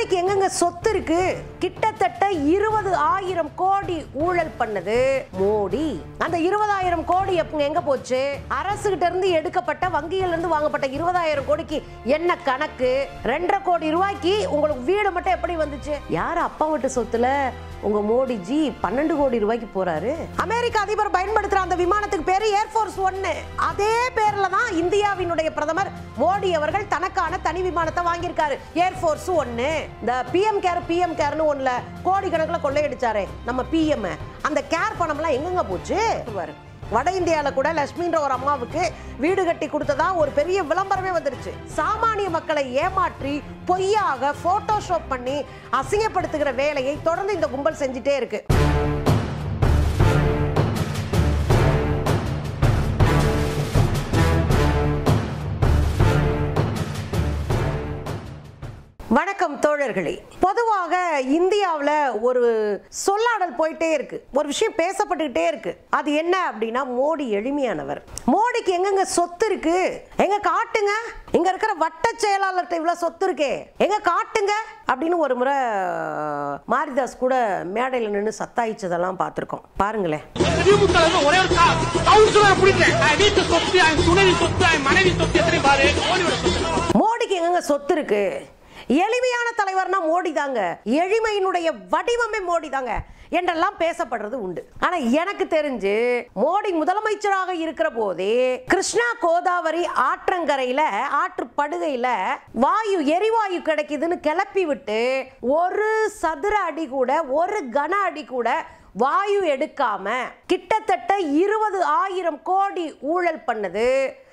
மோடிக்கு எங்கெங்க சொத்து இருக்கு கிட்டத்தட்ட இருபது ஆயிரம் கோடி ஊழல் பண்ணது மோடி அந்த இருபதாயிரம் கோடி எப்ப எங்க போச்சு அரசு கிட்ட இருந்து எடுக்கப்பட்ட வங்கியில இருந்து வாங்கப்பட்ட இருபதாயிரம் கோடிக்கு என்ன கணக்கு ரெண்டரை கோடி ரூபாய்க்கு உங்களுக்கு வீடு மட்டும் எப்படி வந்துச்சு யார் அப்பா வீட்டு சொத்துல உங்க மோடி ஜி பன்னெண்டு கோடி ரூபாய்க்கு போறாரு அமெரிக்க அதிபர் பயன்படுத்துற அந்த விமானத்துக்கு பேரு ஏர்ஃபோர்ஸ் ஒன்னு அதே பேர்ல தான் இந்தியாவினுடைய பிரதமர் மோடி அவர்கள் தனக்கான தனி விமானத்தை வாங்கியிருக்காரு ஏர்ஃபோர்ஸ் ஒன்னு இந்த பிஎம் கேர் பிஎம் கேர்னு ஒண்ணுல கோடி கணக்குல கொள்ளையடிச்சாரே நம்ம பிஎம் அந்த கேர் பணம்லாம் எங்கெங்க போச்சு பாரு. வட இந்தியால கூட லட்சுமின்ற ஒரு அம்மாவுக்கு வீடு கட்டி கொடுத்ததா ஒரு பெரிய விளம்பரமே வந்துருச்சு சாமானிய மக்களை ஏமாற்றி பொய்யாக போட்டோஷாப் பண்ணி அசிங்கப்படுத்துகிற வேலையை தொடர்ந்து இந்த கும்பல் செஞ்சுட்டே இருக்கு வணக்கம் தோழர்களே பொதுவாக இந்தியாவில் ஒரு சொல்லாடல் போயிட்டே இருக்கு ஒரு விஷயம் பேசப்பட்டுக்கிட்டே இருக்கு அது என்ன அப்படின்னா மோடி எளிமையானவர் மோடிக்கு எங்கெங்க சொத்து இருக்கு எங்க காட்டுங்க இங்க இருக்கிற வட்ட செயலாளர்கிட்ட இவ்வளவு சொத்து இருக்கே எங்க காட்டுங்க அப்படின்னு ஒரு முறை மாரிதாஸ் கூட மேடையில் நின்று சத்தாயிச்சதெல்லாம் பார்த்துருக்கோம் பாருங்களேன் திமுக ல ஒரே ஒரு கவுன்சிலர் பிடிச்சேன் அவன் வீட்டு சொத்து அவன் துணைவி சொத்து அவன் மனைவி சொத்து எத்தனை பாரு மோடியோட சொத்து மோடிக்கு எங்கங்க சொத்து இருக்கு எளிமையான தலைவர்னா மோடி தாங்க எளிமையினுடைய வடிவமே மோடி தாங்க என்றெல்லாம் பேசப்படுறது உண்டு ஆனா எனக்கு தெரிஞ்சு மோடி முதலமைச்சராக இருக்கிற போதே கிருஷ்ணா கோதாவரி ஆற்றங்கரையில ஆற்று படுகையில வாயு எரிவாயு கிடைக்குதுன்னு கிளப்பி விட்டு ஒரு சதுர அடி கூட ஒரு கன அடி கூட வாயு எடுக்காம கிட்டத்தட்ட இருபது ஆயிரம் கோடி ஊழல் பண்ணது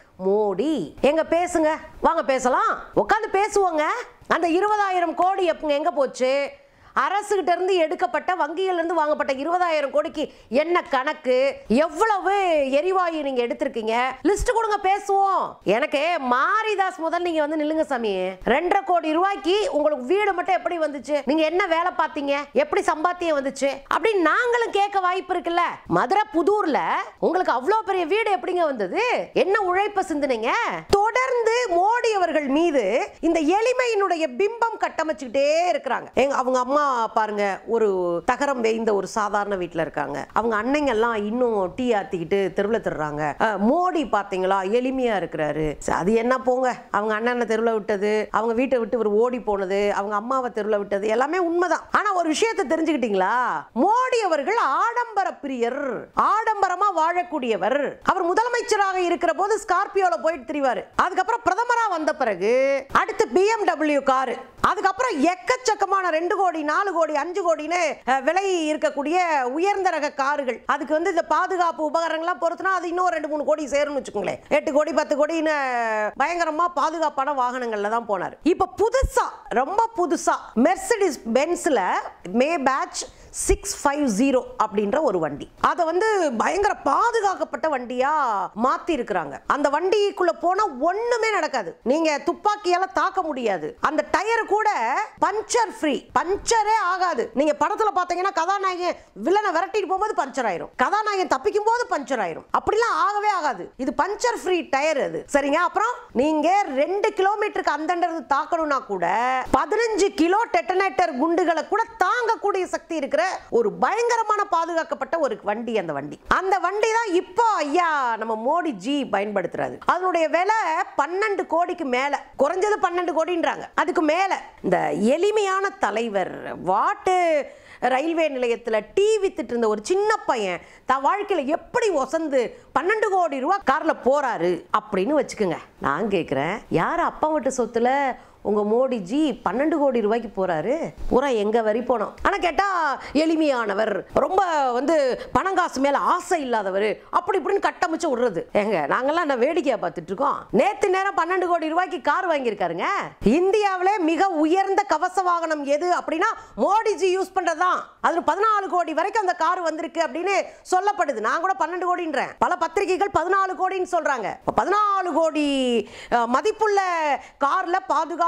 மோடி எங்க பேசுங்க வாங்க பேசலாம் உட்காந்து பேசுவோங்க அந்த இருபதாயிரம் கோடி எப்ப எங்க போச்சு அரசு கிட்ட இருந்து எடுக்கப்பட்ட வங்கியில இருந்து வாங்கப்பட்ட இருபதாயிரம் கோடிக்கு என்ன கணக்கு எவ்வளவு எரிவாயு நீங்க எடுத்திருக்கீங்க லிஸ்ட் கொடுங்க பேசுவோம் எனக்கு மாரிதாஸ் முதல் நீங்க வந்து நில்லுங்க சாமி ரெண்டரை கோடி ரூபாய்க்கு உங்களுக்கு வீடு மட்டும் எப்படி வந்துச்சு நீங்க என்ன வேலை பார்த்தீங்க எப்படி சம்பாத்தியம் வந்துச்சு அப்படின்னு நாங்களும் கேட்க வாய்ப்பு இருக்குல்ல மதுரை புதூர்ல உங்களுக்கு அவ்வளவு பெரிய வீடு எப்படிங்க வந்தது என்ன உழைப்ப சிந்துனீங்க தொடர்ந்து மோடி அவர்கள் மீது இந்த எளிமையினுடைய பிம்பம் கட்டமைச்சுக்கிட்டே இருக்கிறாங்க எங்க அவங்க அம்மா பாருங்க ஒரு தகரம் வேய்ந்த ஒரு சாதாரண வீட்டுல இருக்காங்க அவங்க அன்னைங்க எல்லாம் இன்னும் டீ ஆத்திக்கிட்டு தெருவில் திருறாங்க அஹ், மோடி பாத்தீங்களா எளிமையா இருக்கிறாரு சரி, அது என்ன போங்க அவங்க அண்ணனை தெருவில் விட்டது அவங்க வீட்டை விட்டு இவர் ஓடி போனது அவங்க அம்மாவை தெருவில் விட்டது எல்லாமே உண்மைதான் ஆனா ஒரு விஷயத்தை தெரிஞ்சுக்கிட்டீங்களா மோடி அவர்கள் ஆடம்பர பிரியர் ஆடம்பரமா வாழக்கூடியவர் அவர் முதலமைச்சராக இருக்கிற போது ஸ்கார்பியோல போயிட்டு திரிவாரு அதுக்கப்புறம் பிரதமரா வந்த பிறகு அடுத்து பிஎம்டபிள்யூ காரு அதுக்கப்புறம் எக்கச்சக்கமான ரெண்டு கோடி நாலு கோடி அஞ்சு கோடின்னு அஹ், விலை இருக்கக்கூடிய உயர்ந்த ரக கார்கள் அதுக்கு வந்து இந்த பாதுகாப்பு உபகரணங்கள்லாம் பொறுத்துனா அது இன்னும் ரெண்டு மூணு கோடி சேரும்னு வச்சுக்கோங்களேன் எட்டு கோடி பத்து கோடின்னு பயங்கரமா பாதுகாப்பான வாகனங்கள்ல தான் போனார் இப்ப புதுசா ரொம்ப புதுசா மெர்சிடிஸ் பென்ஸ்ல Maybach six five zero அப்படின்ற ஒரு வண்டி அதை வந்து பயங்கர பாதுகாக்கப்பட்ட வண்டியா மாத்தி இருக்கிறாங்க அந்த வண்டிக்குள்ள போனா ஒண்ணுமே நடக்காது நீங்க துப்பாக்கியால தாக்க முடியாது அந்த டயர் கூட பஞ்சர் ஃப்ரீ பஞ்சரே ஆகாது நீங்க படத்துல பாத்தீங்கன்னா கதாநாயகன் வில்லனை விரட்டிட்டு போகும்போது பஞ்சர் ஆயிரும் கதாநாயகன் தப்பிக்கும் போது பஞ்சர் ஆயிரும் அப்படிலாம் ஆகவே ஆகாது இது பஞ்சர் ஃப்ரீ டயர் அது சரிங்க அப்புறம் நீங்க ரெண்டு கிலோமீட்டருக்கு அந்தண்டது தாக்கணும்னா கூட பதினஞ்சு கிலோ டெட்டனேட்டர் குண்டுகளை கூட தாங்கக்கூடிய சக்தி இருக்கிற ஒரு பயங்கரமான பாதுகாக்கப்பட்ட ஒரு வண்டி அந்த வண்டி அந்த வண்டி தான் இப்போ ஐயா நம்ம மோடி ஜி பயன்படுத்துறாரு அதனுடைய விலை பன்னெண்டு கோடிக்கு மேல குறைஞ்சது பன்னெண்டு கோடின்றாங்க அதுக்கு மேல இந்த எளிமையான தலைவர் வாட்டு ரயில்வே நிலையத்தில் டீ வித்துட்டு இருந்த ஒரு சின்ன பையன் தன் வாழ்க்கையில் எப்படி ஒசந்து பன்னெண்டு கோடி ரூபா காரில் போறாரு அப்படின்னு வச்சுக்கோங்க நான் கேட்குறேன் யார் அப்பா வீட்டு சொத்துல உங்க மோடிஜி பன்னெண்டு கோடி ரூபாய்க்கு போறாரு பூரா எங்க வரி போனோம் ஆனா கேட்டா எளிமையானவர் ரொம்ப வந்து பணங்காசு மேல ஆசை இல்லாதவர் அப்படி இப்படின்னு கட்டமைச்சு விடுறது ஏங்க நாங்கெல்லாம் என்ன வேடிக்கையா பார்த்துட்டு இருக்கோம் நேத்து நேரம் பன்னெண்டு கோடி ரூபாய்க்கு கார் வாங்கியிருக்காருங்க இந்தியாவிலே மிக உயர்ந்த கவச வாகனம் எது அப்படின்னா மோடிஜி யூஸ் பண்றதுதான் அது பதினாலு கோடி வரைக்கும் அந்த கார் வந்திருக்கு அப்படின்னு சொல்லப்படுது நான் கூட பன்னெண்டு கோடின்றேன் பல பத்திரிகைகள் பதினாலு கோடின்னு சொல்றாங்க இப்ப பதினாலு கோடி அஹ், மதிப்புள்ள கார்ல பாதுகாப்பு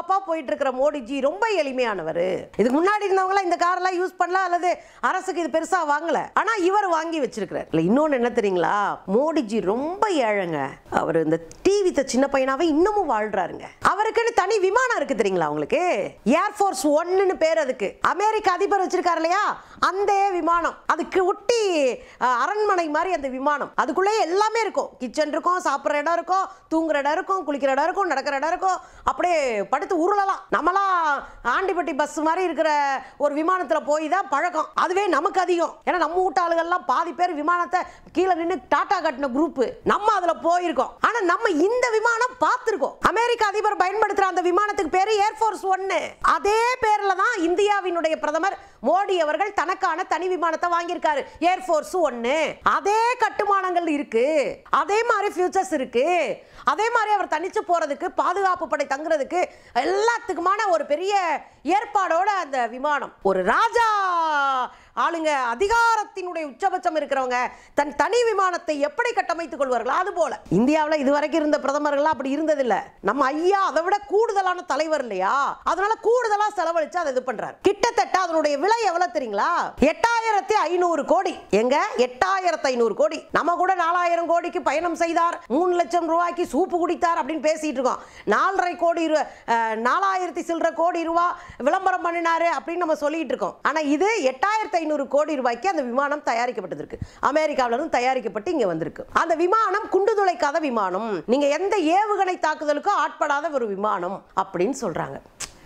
பாதுகாப்பா போயிட்டு இருக்கிற மோடிஜி ரொம்ப எளிமையானவர் இதுக்கு முன்னாடி இருந்தவங்க இந்த கார் எல்லாம் யூஸ் பண்ணலாம் அல்லது அரசுக்கு இது பெருசா வாங்கல ஆனா இவர் வாங்கி வச்சிருக்கிறார் இல்ல இன்னொன்னு என்ன தெரியுங்களா மோடிஜி ரொம்ப ஏழைங்க அவர் இந்த டிவி சின்ன பையனாவே இன்னமும் வாழ்றாருங்க அவருக்குன்னு தனி விமானம் இருக்கு தெரியுங்களா உங்களுக்கு ஏர்ஃபோர்ஸ் ஒன்னுன்னு பேர் அதுக்கு அமெரிக்க அதிபர் வச்சிருக்காரு இல்லையா அந்த விமானம் அதுக்கு ஒட்டி அஹ், அரண்மனை மாதிரி அந்த விமானம் அதுக்குள்ளே எல்லாமே இருக்கும் கிச்சன் இருக்கும் சாப்பிட்ற இடம் இருக்கும் தூங்குற இடம் இருக்கும் குளிக்கிற இடம் இருக்கும் நடக்கிற இடம் இருக்கும் அப்படியே படுத்து உருளலாம் நம்மலாம் ஆண்டிப்பட்டி பஸ் மாதிரி இருக்கிற ஒரு விமானத்துல போய் தான் பழக்கம் அதுவே நமக்கு அதிகம் ஏன்னா நம்ம வீட்டு ஆளுகள்லாம் பாதி பேர் விமானத்தை கீழே நின்று டாட்டா கட்டின குரூப் நம்ம அதுல போயிருக்கோம் ஆனா நம்ம இந்த விமானம் பார்த்திருக்கோம் அமெரிக்க அதிபர் பயன்படுத்துற அந்த விமானத்துக்கு பேரு ஏர்ஃபோர்ஸ் ஒன்னு அதே பேர்ல தான் இந்தியாவினுடைய பிரதமர் மோடி அவர்கள் தனக்கான தனி விமானத்தை வாங்கியிருக்காரு ஏர்ஃபோர்ஸ் ஒன்னு அதே கட்டுமானங்கள் இருக்கு அதே மாதிரி ஃபியூச்சர்ஸ் இருக்கு அதே மாதிரி அவர் தனிச்சு போறதுக்கு பாதுகாப்பு படை தங்குறதுக்கு எல்லாத்துக்குமான ஒரு பெரிய ஏற்பாடோட அந்த விமானம் ஒரு ராஜா ஆளுங்க அதிகாரத்தினுடைய உச்சபட்சம் இருக்கிறவங்க தன் தனி விமானத்தை எப்படி கட்டமைத்துக் கொள்வார்கள் அது போல இந்தியாவில் இதுவரைக்கும் இருந்த பிரதமர்கள் அப்படி இருந்ததில்ல நம்ம ஐயா அதை விட கூடுதலான தலைவர் இல்லையா அதனால கூடுதலா செலவழிச்சு அதை இது பண்றாரு கிட்டத்தட்ட அதனுடைய விலை எவ்வளவு தெரியுங்களா எட்டாயிரத்தி ஐநூறு கோடி எங்க எட்டாயிரத்தி ஐநூறு கோடி நம்ம கூட நாலாயிரம் கோடிக்கு பயணம் செய்தார் மூணு லட்சம் ரூபாய்க்கு சூப்பு குடித்தார் அப்படின்னு பேசிட்டு இருக்கோம் நாலரை கோடி ரூ- அஹ், நாலாயிரத்தி சில்லற கோடி ரூபா விளம்பரம் பண்ணினாரு அப்படின்னு நம்ம சொல்லிட்டு இருக்கோம் ஆனா இது எட்டாயிரத்தி ஐநூறு கோடி ரூபாய்க்கு அந்த விமானம் தயாரிக்கப்பட்டிருக்கு அமெரிக்காவில இருந்து தயாரிக்கப்பட்டு இங்க வந்திருக்கு அந்த விமானம் குண்டு துளைக்காத விமானம் நீங்க எந்த ஏவுகணை தாக்குதலுக்கும் ஆட்படாத ஒரு விமானம் அப்படின்னு சொல்றாங்க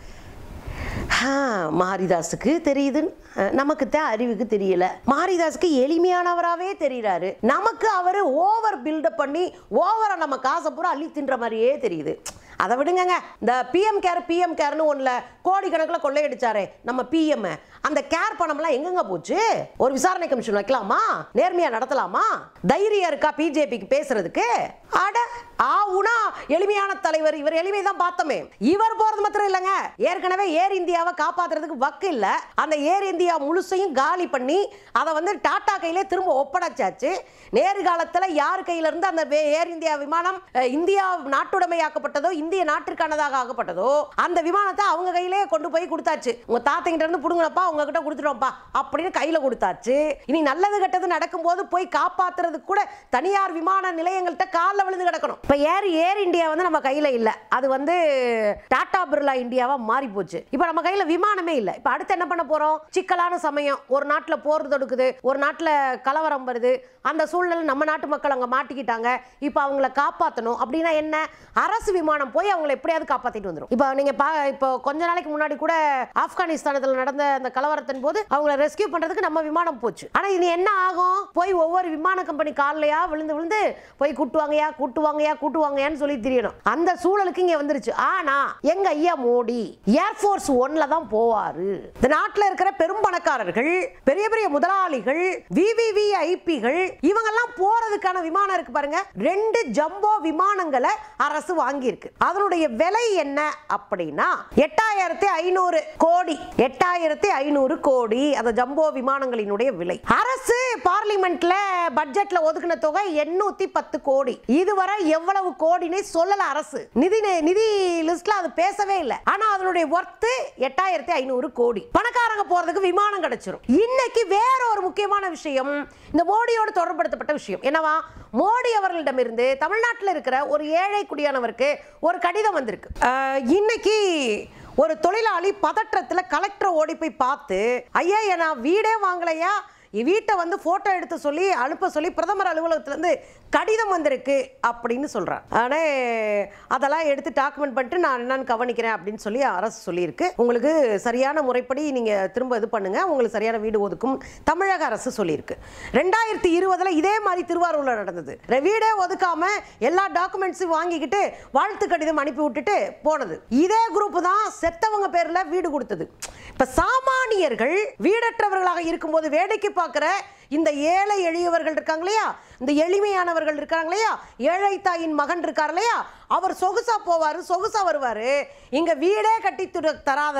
ஆ, மாரிதாஸுக்கு தெரியுது அஹ், நமக்கு தான் அறிவுக்கு தெரியல மாரிதாஸுக்கு எளிமையானவராகவே தெரியுறாரு நமக்கு அவர் ஓவர் பில்டப் பண்ணி ஓவரா நம்ம காசை பூரா அள்ளி தின்ற மாதிரியே தெரியுது அதை விடுங்கங்க இந்த பிஎம் கேர் பிஎம் கேர்னு ஒன்றில் கோடிக்கணக்கில் கொள்ளையடிச்சாரே நம்ம பிஎம் அந்த கேர் பணம்லாம் எங்கெங்க போச்சு ஒரு விசாரணை கமிஷன் வைக்கலாமா நேர்மையா நடத்தலாமா தைரியம் இருக்கா பிஜேபிக்கு பேசுறதுக்கு அட ஆ உனா எளிமையான தலைவர் இவர் எளிமை தான் பார்த்தோமே இவர் போறது மாத்திரம் இல்லைங்க ஏற்கனவே ஏர் இந்தியாவை காப்பாத்துறதுக்கு வக்கு இல்ல அந்த ஏர் இந்தியா முழுசையும் காலி பண்ணி அதை வந்து டாடா கையிலே திரும்ப ஒப்படைச்சாச்சு நேரு காலத்துல யார் கையில இருந்து அந்த வே- ஏர் இந்தியா விமானம் அஹ், இந்தியா நாட்டுடைமையாக்கப்பட்டதோ இந்திய நாட்டிற்கானதாக ஆக்கப்பட்டதோ அந்த விமானத்தை அவங்க கையிலே கொண்டு போய் கொடுத்தாச்சு உங்க தாத்தங்கிட்ட இருந்து புடுங்கப்பா உங்ககிட்ட கொடுத்துட்டோம்ப்பா அப்படின்னு கையில கொடுத்தாச்சு இனி நல்லது கெட்டது நடக்கும்போது போய் காப்பாத்துறதுக்கு கூட தனியார் விமான நிலையங்கள்கிட்ட காலில் விழுந்து கிடக்கணும் இப்ப ஏர் ஏர் இந்தியா வந்து நம்ம கையில இல்ல அது வந்து டாடா பிர்லா இந்தியாவா மாறி போச்சு இப்ப நம்ம கையில விமானமே இல்ல இப்ப அடுத்து என்ன பண்ண போறோம் சிக்கலான சமயம் ஒரு நாட்டுல போர் தொடுக்குது ஒரு நாட்டுல கலவரம் வருது அந்த சூழ்நிலை நம்ம நாட்டு மக்கள் அங்க மாட்டிக்கிட்டாங்க இப்ப அவங்கள காப்பாத்தணும் அப்படின்னா என்ன அரசு விமானம் போய் அவங்கள எப்படியாவது காப்பாத்திட்டு வந்துரும் இப்போ நீங்க பா இப்போ கொஞ்ச நாளைக்கு முன்னாடி கூட ஆப்கானிஸ்தானத்துல நடந்த அந்த கலவரத்தின் போது அவங்கள ரெஸ்கியூ பண்றதுக்கு நம்ம விமானம் போச்சு ஆனா இது என்ன ஆகும் போய் ஒவ்வொரு விமான கம்பெனி கால்லையா விழுந்து விழுந்து போய் கூட்டுவாங்கயா கூட்டுவாங்கயா கூட்டுவாங்கயான்னு சொல்லி தெரியணும் அந்த சூழலுக்கு இங்க வந்துருச்சு ஆனா எங்க ஐயா மோடி ஏர்ஃபோர்ஸ் ஒன்ல தான் போவாரு இந்த நாட்டுல இருக்கிற பெரும் பணக்காரர்கள் பெரிய பெரிய முதலாளிகள் விவிவிஐபிகள் இவங்கெல்லாம் போறதுக்கான விமானம் இருக்கு பாருங்க ரெண்டு ஜம்போ விமானங்களை அரசு வாங்கியிருக்கு அதனுடைய விலை என்ன அப்படின்னா எட்டாயிரத்தி ஐநூறு கோடி எட்டாயிரத்தி ஐநூறு கோடி அந்த ஜம்போ விமானங்களினுடைய விலை அரசு பார்லிமெண்ட்ல பட்ஜெட்ல ஒதுக்கின தொகை எண்ணூத்தி பத்து கோடி இதுவரை எவ்வளவு கோடினே சொல்லல அரசு நிதி நிதி லிஸ்ட்ல அது பேசவே இல்லை ஆனா அதனுடைய ஒர்த்து எட்டாயிரத்தி ஐநூறு கோடி பணக்காரங்க போறதுக்கு விமானம் கிடைச்சிரும் இன்னைக்கு வேற ஒரு முக்கியமான விஷயம் இந்த மோடியோடு தொடர்படுத்தப்பட்ட விஷயம் என்னவா மோடி அவர்களிடமிருந்து தமிழ்நாட்டில் இருக்கிற ஒரு ஏழை குடியானவருக்கு ஒரு கடிதம் வந்திருக்கு அஹ், இன்னைக்கு ஒரு தொழிலாளி பதற்றத்துல கலெக்டரை ஓடி போய் பார்த்து ஐயா நான் வீடே வாங்கலையா என் வீட்டை வந்து போட்டோ எடுத்து சொல்லி அனுப்ப சொல்லி பிரதமர் அலுவலகத்திலேருந்து கடிதம் வந்திருக்கு அப்படின்னு சொல்றார் ஆனா அதெல்லாம் எடுத்து டாக்குமெண்ட் பண்ணிட்டு நான் என்னன்னு கவனிக்கிறேன் அப்படின்னு சொல்லி அரசு சொல்லியிருக்கு உங்களுக்கு சரியான முறைப்படி நீங்க திரும்ப இது பண்ணுங்க உங்களுக்கு சரியான வீடு ஒதுக்கும் தமிழக அரசு சொல்லியிருக்கு ரெண்டாயிரத்தி இருபதுல இதே மாதிரி திருவாரூர்ல நடந்தது ரெ- வீடே ஒதுக்காம எல்லா டாக்குமெண்ட்ஸும் வாங்கிக்கிட்டு வாழ்த்து கடிதம் அனுப்பி விட்டுட்டு போனது இதே குரூப் தான் செத்தவங்க பேர்ல வீடு கொடுத்தது இப்ப சாமானியர்கள் வீடற்றவர்களாக இருக்கும்போது வேடிக்கை பார்க்கிற இந்த ஏழை எளியவர்கள் இருக்காங்க இல்லையா இந்த எளிமையானவர்கள் இருக்காங்க இல்லையா ஏழை தாயின் மகன் இருக்கார் இல்லையா அவர் சொகுசா போவாரு சொகுசா வருவாரு இங்க வீடே கட்டி துட- தராத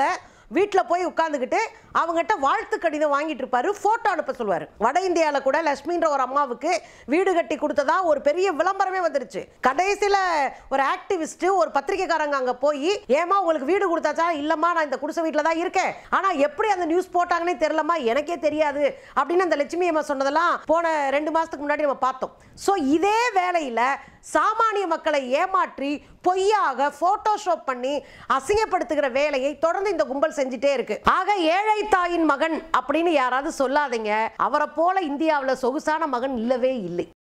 வீட்டில் போய் உட்காந்துக்கிட்டு அவங்ககிட்ட வாழ்த்து கடிதம் வாங்கிட்டு இருப்பாரு போட்டோ அனுப்ப சொல்லுவாரு வட இந்தியாவில் கூட லட்சுமின்ற ஒரு அம்மாவுக்கு வீடு கட்டி கொடுத்ததா ஒரு பெரிய விளம்பரமே வந்துருச்சு கடைசியில் ஒரு ஆக்டிவிஸ்ட் ஒரு பத்திரிக்கைக்காரங்க அங்கே போய் ஏமா உங்களுக்கு வீடு கொடுத்தாச்சா இல்லம்மா நான் இந்த குடிசை வீட்டில் தான் இருக்கேன் ஆனால் எப்படி அந்த நியூஸ் போட்டாங்கன்னே தெரியலம்மா எனக்கே தெரியாது அப்படின்னு அந்த லட்சுமி அம்மா சொன்னதெல்லாம் போன ரெண்டு மாசத்துக்கு முன்னாடி நம்ம பார்த்தோம் ஸோ இதே வேளையில் சாமானிய மக்களை ஏமாற்றி பொய்யாக போட்டோஷாப் பண்ணி அசிங்கப்படுத்துகிற வேலையை தொடர்ந்து இந்த கும்பல் செஞ்சுட்டே இருக்கு ஆக ஏழை தாயின் மகன் அப்படின்னு யாராவது சொல்லாதீங்க அவரை போல இந்தியாவில் சொகுசான மகன் இல்லவே இல்லை